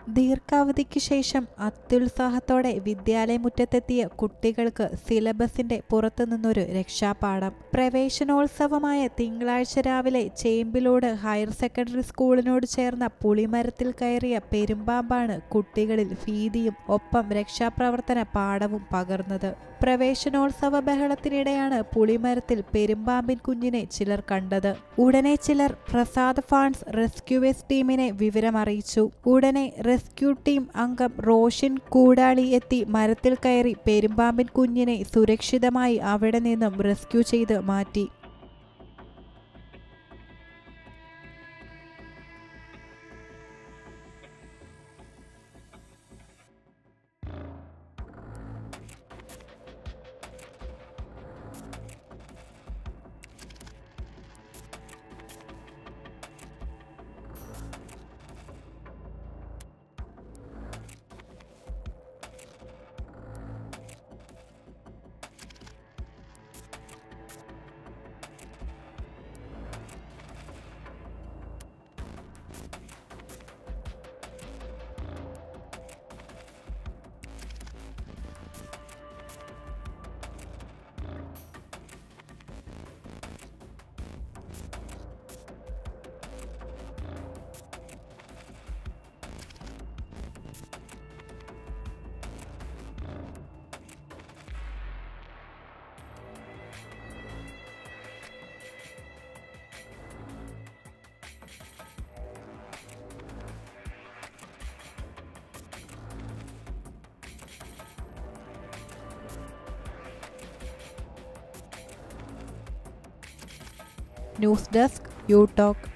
ദീർഘാവധിക്ക് ശേഷം അത്യുത്സാഹത്തോടെ വിദ്യാലയമുറ്റത്തെത്തിയ കുട്ടികൾക്ക് സിലബസിന്റെ പുറത്തുനിന്നൊരു രക്ഷാപാഠം പ്രവേശനോത്സവമായ തിങ്കളാഴ്ച രാവിലെ ചേമ്പിലോട് ഹയർ സെക്കൻഡറി സ്കൂളിനോട് ചേർന്ന പുളിമരത്തിൽ കയറിയ പെരുമ്പാമ്പാണ് കുട്ടികളിൽ ഭീതിയും ഒപ്പം രക്ഷാപ്രവർത്തന പാഠവും പകർന്നത് പ്രവേശനോത്സവ ബഹളത്തിനിടെയാണ് പുളിമരത്തിൽ പെരുമ്പാമ്പിൻ കുഞ്ഞിനെ ചിലർ കണ്ടത് ഉടനെ ചിലർ പ്രസാദ് ഫാൺസ് റെസ്ക്യൂവേഴ്സ് ടീമിനെ വിവരമറിയിച്ചു ഉടനെ റെസ്ക്യൂ ടീം അംഗം റോഷൻ കൂടാളി എത്തി മരത്തിൽ കയറി പെരുമ്പാമ്പിൻ കുഞ്ഞിനെ സുരക്ഷിതമായി അവിടെ നിന്നും റെസ്ക്യൂ ചെയ്ത് മാറ്റി ന്യൂസ് ഡെസ്ക് യു ടോക്ക്